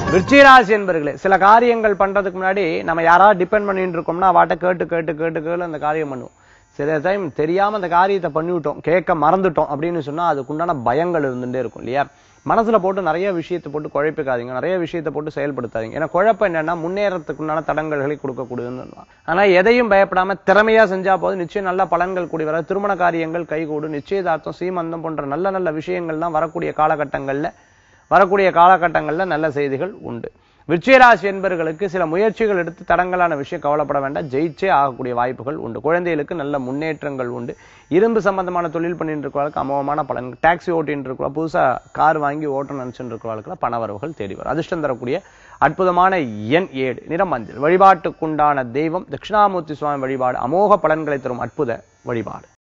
விருச்சிகராசி என்பர்களே சில காரியங்கள் பண்றதுக்கு முன்னாடி நம்ம யாராவது டிபெண்ட் பண்ணிட்டு இருக்கோம்னா வாட்ட கேட்டு கேட்டு கேட்டு கேட்டு அந்த காரியம் பண்ணுவோம் சில டைம் தெரியாம அந்த காரியத்தை பண்ணிவிட்டோம் கேட்க மறந்துட்டோம் அப்படின்னு சொன்னா அதுக்குண்டான பயங்கள் இருந்துட்டே இருக்கும் இல்லையா மனசுல போட்டு நிறைய விஷயத்தை போட்டு குழப்பிக்காதீங்க நிறைய விஷயத்தை போட்டு செயல்படுத்தாதீங்க ஏன்னா குழப்பம் என்னன்னா முன்னேறத்துக்குண்டான தடங்கல்களை கொடுக்கக்கூடியதுன்னு சொல்லலாம். ஆனா எதையும் பயப்படாம திறமையா செஞ்சா போது நிச்சயம் நல்ல பலன்கள் கூடி வர திருமண காரியங்கள் கைகூடும் நிச்சயதார்த்தம் சீமந்தம் போன்ற நல்ல நல்ல விஷயங்கள்லாம் வரக்கூடிய காலகட்டங்கள்ல வரக்கூடிய காலகட்டங்கள்ல நல்ல செய்திகள் உண்டு விருச்சிகராசி என்பர்களுக்கு சில முயற்சிகள் எடுத்து தடங்கலான விஷயம் கவலைப்பட வேண்டாம் ஜெயிச்சே ஆகக்கூடிய வாய்ப்புகள் உண்டு குழந்தைகளுக்கு நல்ல முன்னேற்றங்கள் உண்டு இரும்பு சம்பந்தமான தொழில் பண்ணிட்டு இருக்கிறவர்களுக்கு அமோகமான பலன் டாக்ஸி ஓட்டின்னு இருக்கிற புதுசா கார் வாங்கி ஓட்டணும் நினைச்சுட்டு இருக்கிறவர்களுக்கு பணவரவுகள் தேடி வரும் அதிர்ஷ்டம் தரக்கூடிய அற்புதமான எண் ஏழு நிறம் மஞ்சள் வழிபாட்டுக்குண்டான தெய்வம் தட்சிணாமூர்த்தி சுவாமி வழிபாடு அமோக பலன்களை தரும் அற்புத வழிபாடு